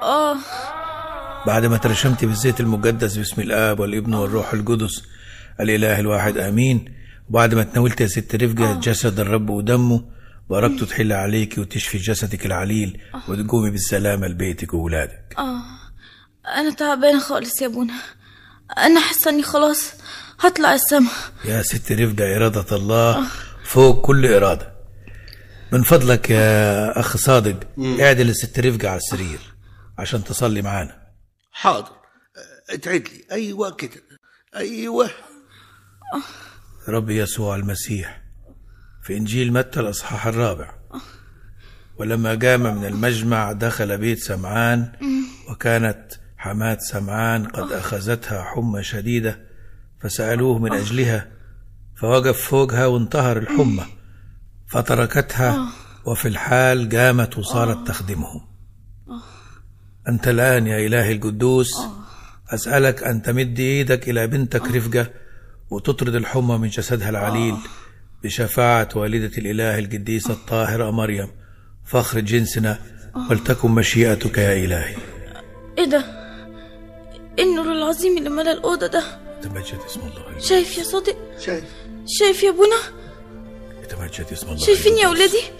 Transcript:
اه بعد ما ترشمت بالزيت المقدس باسم الآب والابن والروح القدس الإله الواحد آمين وبعد ما تناولت يا ست رفقة جسد الرب ودمه بركته تحل عليك وتشفي جسدك العليل وتقومي بالسلامة لبيتك وولادك اه انا تعبانه خالص يا ابونا انا حاسه اني خلاص هطلع السما يا ست رفقة إرادة الله فوق كل إرادة من فضلك يا أخ صادق اعدل الست رفقة على السرير عشان تصلي معانا حاضر اتعد لي ايوه كده ايوه رب يسوع المسيح في إنجيل متى الأصحاح الرابع ولما قام من المجمع دخل بيت سمعان وكانت حماة سمعان قد أخذتها حمى شديدة فسألوه من أجلها فوقف فوقها وانتهر الحمى فتركتها وفي الحال قامت وصارت تخدمهم أنت الآن يا إلهي القدوس أسألك أن تمد إيدك إلى بنتك رفقة وتطرد الحمى من جسدها العليل بشفاعة والدة الإله القديسة الطاهرة مريم فخر جنسنا ولتكن مشيئتك يا إلهي ايه ده ايه النور العظيم اللي ملا الاوضه ده يتمجد اسم الله شايف يا صادق شايف شايف يا ابونا يتمجد اسم الله شايفين يا ولادي